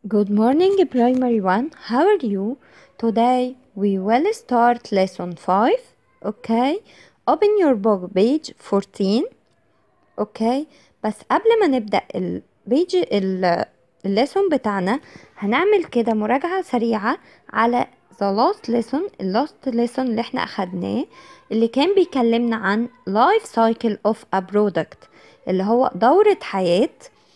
Good morning, primary one. How are you? Today we will start lesson 5. Okay. Open your book page 14. Okay. بس قبل ما نبدأ البيج الليسون بتاعنا هنعمل كده مراجعة سريعة على the last lesson ال last lesson اللي احنا أخدناه اللي كان بيكلمنا عن life cycle of a product اللي هو دورة حياة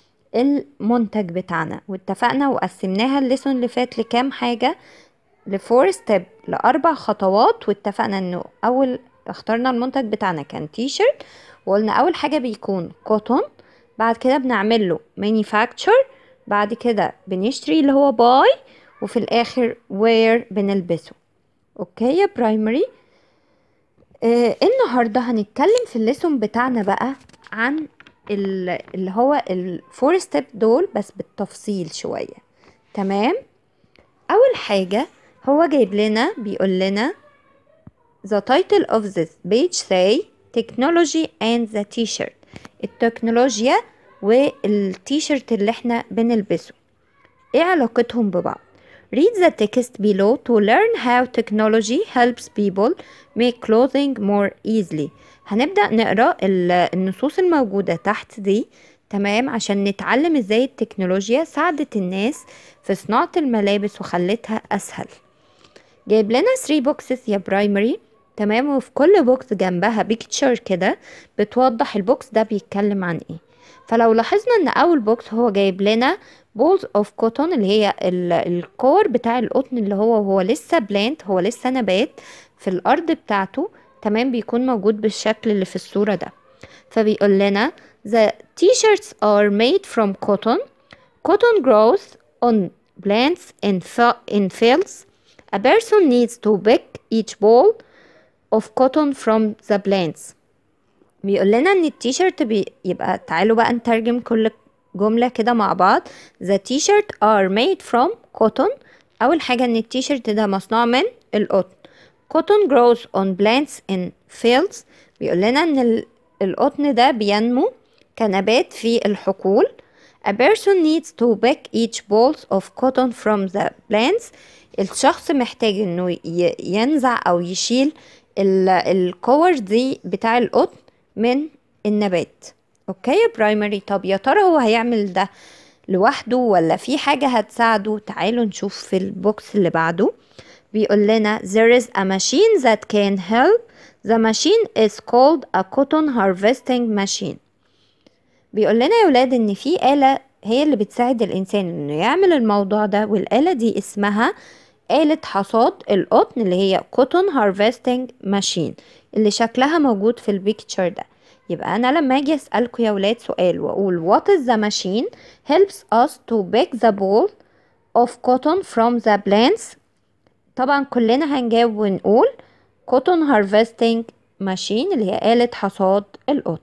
المنتج بتاعنا واتفقنا وقسمناها الليسون اللي فات لكام حاجة لفور ستيب لأربع خطوات واتفقنا انه أول اخترنا المنتج بتاعنا كان تي شيرت وقلنا أول حاجة بيكون كوتون بعد كده بنعمل له manufacture بعد كده بنشتري اللي هو باي وفي الآخر وير بنلبسه اوكي يا برايمري آه النهارده هنتكلم في الليسون بتاعنا بقى عن اللي هو الفور ستيب دول بس بالتفصيل شوية تمام أول حاجة هو جايب لنا بيقول لنا the title of this page say technology and the t-shirt التكنولوجيا والتيشيرت اللي احنا بنلبسه ايه علاقتهم ببعض Read the text below to learn how technology helps people make clothing more easily هنبدأ نقرأ النصوص الموجودة تحت دي تمام عشان نتعلم ازاي التكنولوجيا ساعدت الناس في صناعة الملابس وخلتها أسهل جايب لنا 3 بوكسز يا برايمري تمام وفي كل بوكس جنبها بيكتشر كده بتوضح البوكس ده بيتكلم عن ايه فلو لاحظنا ان اول بوكس هو جايب لنا بولز اوف كوتون اللي هي الكور بتاع القطن اللي هو هو لسه بلانت هو لسه نبات في الارض بتاعته تمام بيكون موجود بالشكل اللي في الصورة ده فبيقول لنا the t-shirts are made from cotton cotton grows on plants in, in fields a person needs to pick each ball of cotton from the plants بيقول لنا ان التيشيرت بيبقى تعالوا بقى نترجم كل جملة كده مع بعض the t-shirt are made from cotton أول حاجة ان التيشيرت ده مصنوع من القطن cotton grows on plants in fields بيقول لنا ان القطن ده بينمو كنبات في الحقول a person needs to pick each balls of cotton from the plants الشخص محتاج انه ينزع او يشيل الكور دي بتاع القطن من النبات اوكي يا برايمري طب يا ترى هو هيعمل ده لوحده ولا في حاجة هتساعده تعالوا نشوف في البوكس اللي بعده بيقول لنا there is a machine that can help the machine is called a cotton harvesting machine بيقول لنا يا ولاد ان في آلة هي اللي بتساعد الإنسان انه يعمل الموضوع ده والآلة دي اسمها آلة حصاد القطن اللي هي cotton harvesting machine اللي شكلها موجود في البيكتشر ده يبقى أنا لما أجي أسألكوا يا ولاد سؤال وأقول what is the machine helps us to pick the ball of cotton from the plants طبعا كلنا هنجاوب ونقول cotton harvesting machine اللي هي آلة حصاد القطن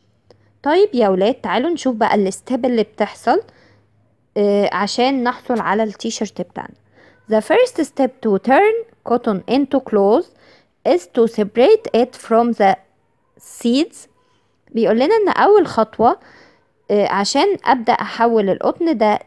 طيب يا ولاد تعالوا نشوف بقى الستيب اللي بتحصل آه عشان نحصل على التيشيرت بتاعنا The first step to turn cotton into clothes is to separate it from the seeds بيقول لنا ان اول خطوة آه عشان ابدأ احول القطن ده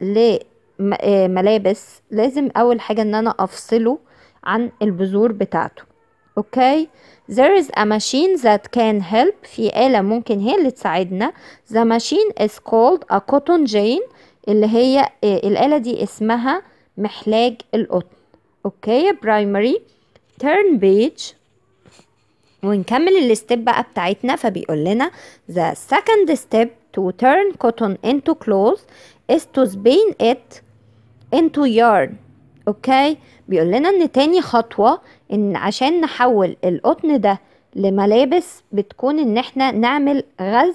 لملابس لازم اول حاجة ان انا افصله عن البذور بتاعته اوكي there is a machine that can help في آلة ممكن هي اللي تساعدنا the machine is called a cotton gin اللي هي الآلة دي اسمها محلاج القطن اوكي يا برايمري turn page ونكمل الستيب بقى بتاعتنا فبيقول لنا the second step to turn cotton into clothes is to spin it into yarn اوكي بيقول لنا ان تاني خطوة ان عشان نحول القطن ده لملابس بتكون ان احنا نعمل غزل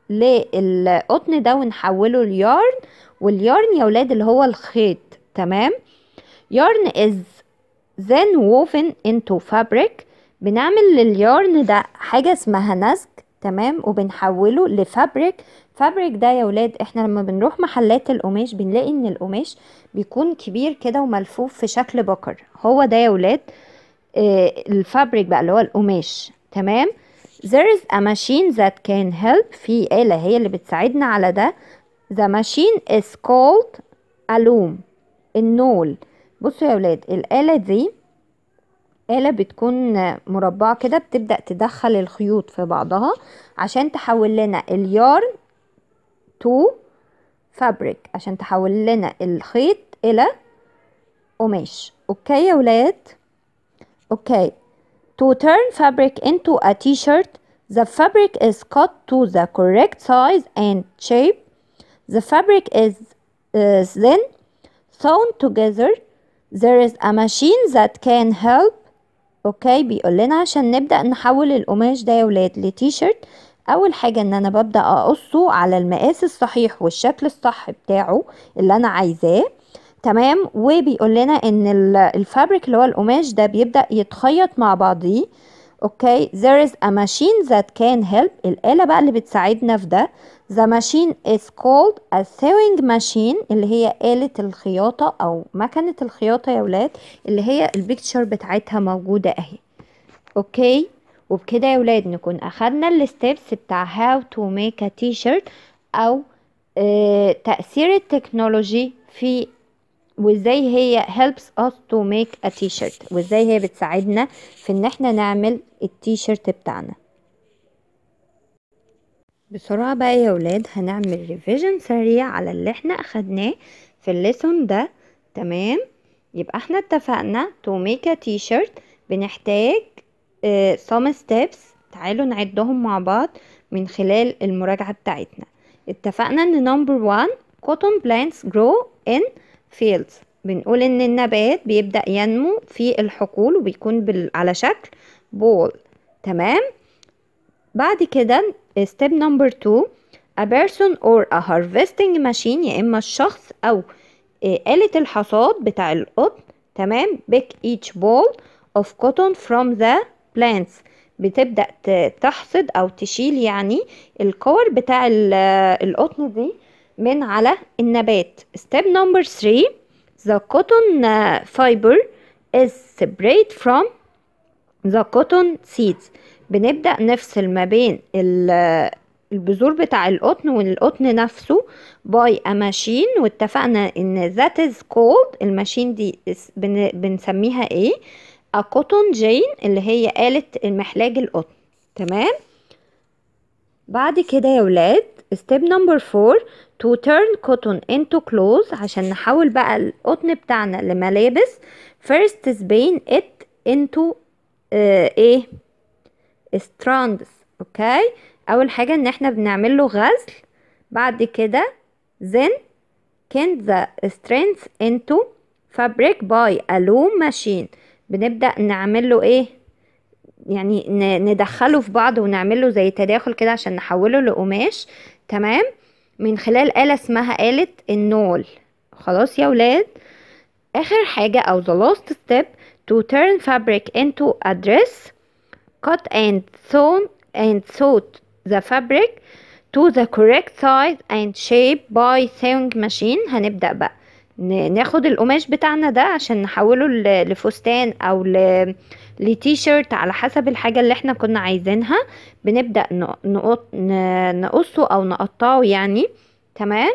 للقطن ده ونحوله ليارن واليارن يا ولاد اللي هو الخيط تمام yarn is then woven into fabric بنعمل لليارن ده حاجة اسمها نسج تمام وبنحوله لفابريك فابريك ده يا ولاد احنا لما بنروح محلات القماش بنلاقي ان القماش بيكون كبير كده وملفوف في شكل بكر هو ده يا ولاد اه الفابريك بقى اللي هو القماش تمام there is a machine that can help في آلة هي اللي بتساعدنا على ده the machine is called a loom النول بصوا يا ولاد الآلة دي آلة بتكون مربعة كده بتبدأ تدخل الخيوط في بعضها عشان تحول لنا اليارن تو فابريك عشان تحول لنا الخيط إلى قماش اوكي يا ولاد اوكي to turn fabric into a t-shirt the fabric is cut to the correct size and shape the fabric is uh, then sewn together there is a machine that can help اوكي بيقول لنا عشان نبدأ نحول القماش ده يا ولاد لتيشيرت اول حاجة ان انا ببدأ اقصه على المقاس الصحيح والشكل الصح بتاعه اللي انا عايزاه تمام وبيقول لنا ان الفابريك اللي هو القماش ده بيبدأ يتخيط مع بعضيه اوكي there is a machine that can help الآلة بقى اللي بتساعدنا في ده the machine is called a sewing machine اللي هي آلة الخياطة أو مكنة الخياطة يا ولاد اللي هي البيكتشر بتاعتها موجودة أهي اوكي وبكده يا ولاد نكون أخدنا الستبس بتاع how to make a t-shirt أو آه تأثير التكنولوجي في وازاي هي helps us to make a t-shirt وازاي هي بتساعدنا في ان احنا نعمل التيشيرت بتاعنا بسرعة بقى يا ولاد هنعمل ريفيجن سريع على اللي احنا اخدناه في الليسون ده تمام يبقى احنا اتفقنا to make a t-shirt بنحتاج uh, some steps تعالوا نعدهم مع بعض من خلال المراجعة بتاعتنا اتفقنا ان number one cotton plants grow in fields بنقول ان النبات بيبدأ ينمو في الحقول وبيكون بال... على شكل بول تمام بعد كده step number two a person or a harvesting machine يا اما الشخص او آلة الحصاد بتاع القطن تمام pick each ball of cotton from the plants بتبدأ تحصد او تشيل يعني الكور بتاع القطن دي من على النبات step number three the cotton fiber is separate from the cotton seeds بنبدأ نفصل ما بين البذور بتاع القطن والقطن نفسه by a machine واتفقنا ان that is called الماشين دي بنسميها ايه a cotton gin اللي هي آلة المحلاج القطن تمام بعد كده يا ولاد step number four to turn cotton into clothes عشان نحول بقى القطن بتاعنا لملابس first spin it into uh, ايه strands اوكي اول حاجة ان احنا بنعمل له غزل بعد كده then can the strands into fabric by a loom machine بنبدأ نعمل له ايه يعني ندخله في بعض ونعمل له زي تداخل كده عشان نحوله لقماش تمام من خلال آلة اسمها آلة النول خلاص يا ولاد آخر حاجة أو the last step to turn fabric into a dress cut and sewn and sewed the fabric to the correct size and shape by sewing machine هنبدأ بقى ناخد القماش بتاعنا ده عشان نحوله لفستان او لتي شيرت على حسب الحاجة اللي احنا كنا عايزينها بنبدأ نقط نقصه او نقطعه يعني تمام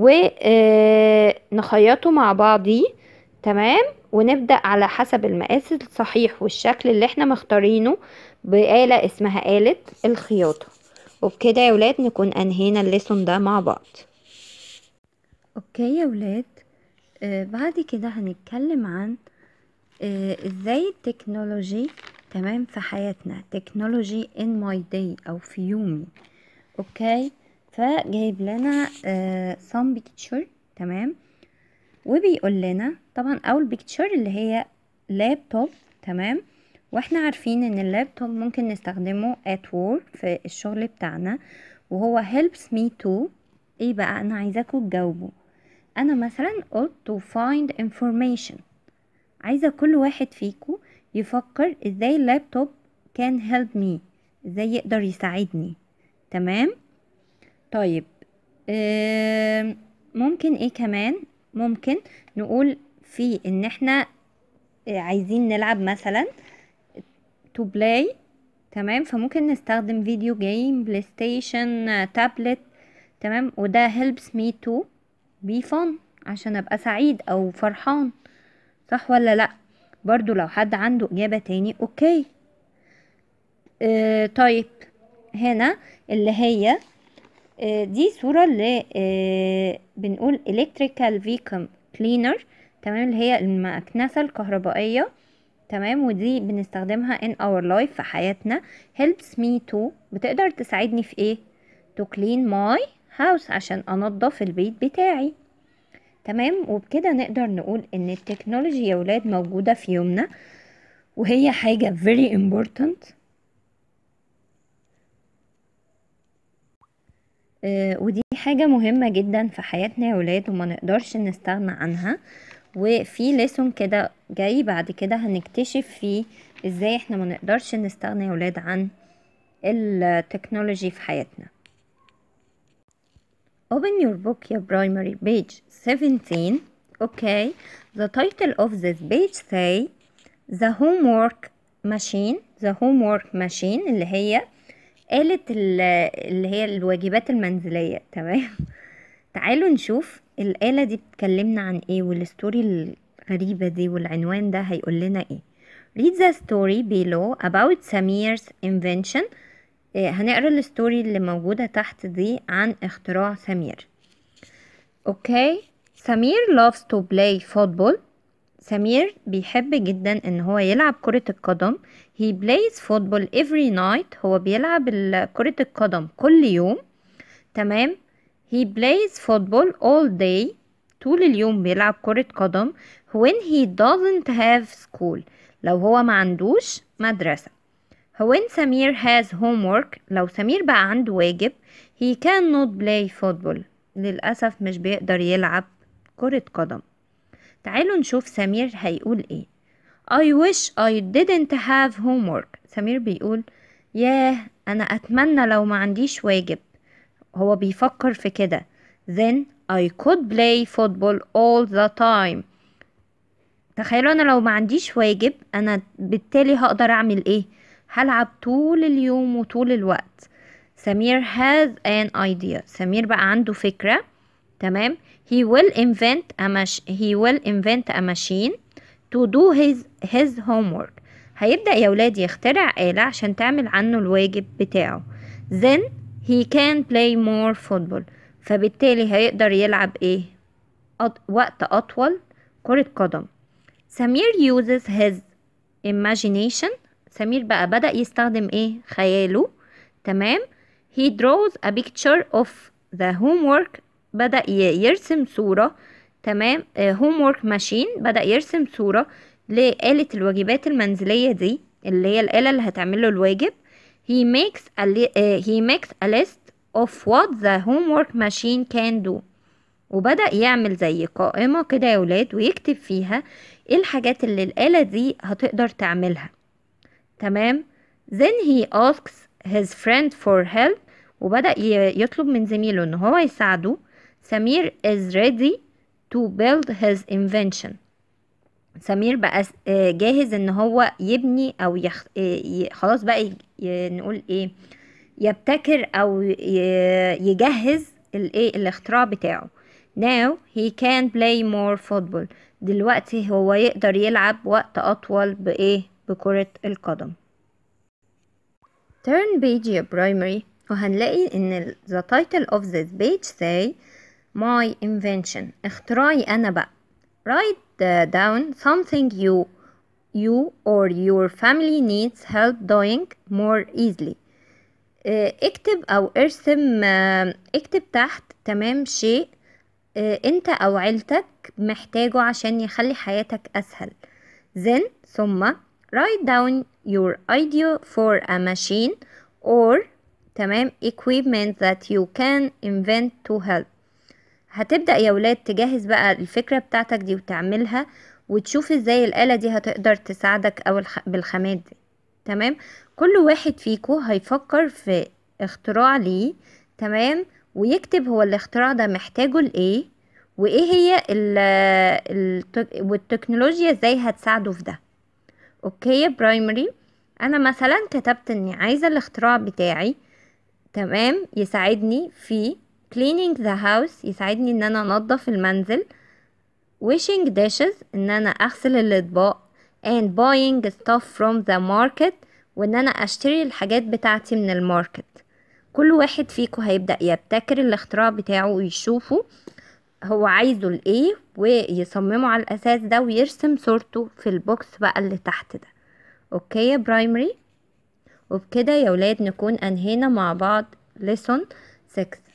ونخيطه مع بعضيه تمام ونبدأ على حسب المقاس الصحيح والشكل اللي احنا مختارينه بآلة اسمها آلة الخياطة وبكده يا ولاد نكون انهينا الليسون ده مع بعض اوكي يا ولاد آه بعد كده هنتكلم عن آه ازاي التكنولوجي تمام في حياتنا تكنولوجي in my day او في يومي اوكي فجايب لنا آه some picture تمام وبيقول لنا طبعا اول بيكتشر اللي هي لابتوب تمام واحنا عارفين ان اللابتوب ممكن نستخدمه at work في الشغل بتاعنا وهو helps me to ايه بقى انا عايزاكم تجاوبوا انا مثلا قلت to find information عايزة كل واحد فيكم يفكر ازاي اللابتوب can help me ازاي يقدر يساعدني تمام طيب آه ممكن ايه كمان ممكن نقول في ان احنا عايزين نلعب مثلا to play تمام فممكن نستخدم فيديو جيم بلاي ستيشن تابلت تمام وده helps me to be fun عشان ابقى سعيد او فرحان صح ولا لا برضو لو حد عنده اجابة تاني اوكي اه طيب هنا اللي هي اه دي صورة اللي اه بنقول electrical vehicle cleaner تمام اللي هي المكنسة الكهربائية تمام ودي بنستخدمها in our life في حياتنا helps me to بتقدر تساعدني في ايه to clean my house عشان انضف البيت بتاعي تمام وبكده نقدر نقول ان التكنولوجيا يا ولاد موجودة في يومنا وهي حاجة very important آه ودي حاجة مهمة جدا في حياتنا يا ولاد وما نقدرش نستغنى عنها وفي ليسون كده جاي بعد كده هنكتشف فيه ازاي احنا ما نقدرش نستغنى يا ولاد عن التكنولوجي في حياتنا Open your book يا primary page 17 okay the title of this page say the homework machine the homework machine اللي هي آلة اللي هي الواجبات المنزلية تمام تعالوا نشوف الآلة دي بتكلمنا عن ايه والستوري الغريبة دي والعنوان ده هيقول لنا ايه read the story below about Samir's invention إيه هنقرا الستوري اللي موجودة تحت دي عن اختراع سمير اوكي سمير loves to play football سمير بيحب جدا ان هو يلعب كرة القدم he plays football every night هو بيلعب كرة القدم كل يوم تمام he plays football all day طول اليوم بيلعب كرة قدم when he doesn't have school لو هو ما عندوش مدرسة when سمير has homework لو سمير بقى عنده واجب he cannot play football للأسف مش بيقدر يلعب كرة قدم تعالوا نشوف سمير هيقول ايه I wish I didn't have homework سمير بيقول ياه أنا أتمنى لو ما عنديش واجب هو بيفكر في كده then I could play football all the time تخيلوا أنا لو ما عنديش واجب أنا بالتالي هقدر أعمل ايه هلعب طول اليوم وطول الوقت سمير has an idea سمير بقى عنده فكرة تمام he will invent a mach he will invent a machine to do his his homework هيبدأ يا ولاد يخترع آلة عشان تعمل عنه الواجب بتاعه then he can play more football فبالتالي هيقدر يلعب ايه أط... وقت أطول كرة قدم سمير uses his imagination سمير بقى بدأ يستخدم ايه خياله تمام he draws a picture of the homework بدأ يرسم صورة تمام homework machine بدأ يرسم صورة لآلة الواجبات المنزلية دي اللي هي الآلة اللي هتعمله الواجب he makes a uh, he makes a list of what the homework machine can do وبدأ يعمل زي قائمة كده يا ولاد ويكتب فيها ايه الحاجات اللي الآلة دي هتقدر تعملها تمام then he asks his friend for help وبدأ يطلب من زميله ان هو يساعده سمير is ready to build his invention سمير بقى جاهز ان هو يبني او يخ... خلاص بقى ي... نقول ايه يبتكر او يجهز الايه الاختراع بتاعه now he can play more football دلوقتي هو يقدر يلعب وقت اطول بايه بكرة القدم turn page يا primary وهنلاقي ان the title of this page say my invention اختراعي انا بقى write down something you you or your family needs help doing more easily اكتب او ارسم اكتب تحت تمام شيء انت او عيلتك محتاجه عشان يخلي حياتك اسهل then ثم write down your idea for a machine or تمام equipment that you can invent to help هتبدأ يا ولاد تجهز بقى الفكرة بتاعتك دي وتعملها وتشوف ازاي الآلة دي هتقدر تساعدك او بالخامات دي تمام كل واحد فيكو هيفكر في اختراع ليه تمام ويكتب هو الاختراع ده محتاجه لايه وايه هي ال ال والتكنولوجيا ازاي هتساعده في ده اوكي يا برايمري انا مثلا كتبت اني عايزه الاختراع بتاعي تمام يساعدني في cleaning the house يساعدني ان انا انضف المنزل washing dishes ان انا اغسل الاطباق and buying stuff from the market وان انا اشتري الحاجات بتاعتي من الماركت كل واحد فيكم هيبدأ يبتكر الاختراع بتاعه ويشوفه هو عايزه لايه ويصممه على الاساس ده ويرسم صورته في البوكس بقى اللي تحت ده اوكي يا برايمري وبكده يا ولاد نكون انهينا مع بعض lesson 6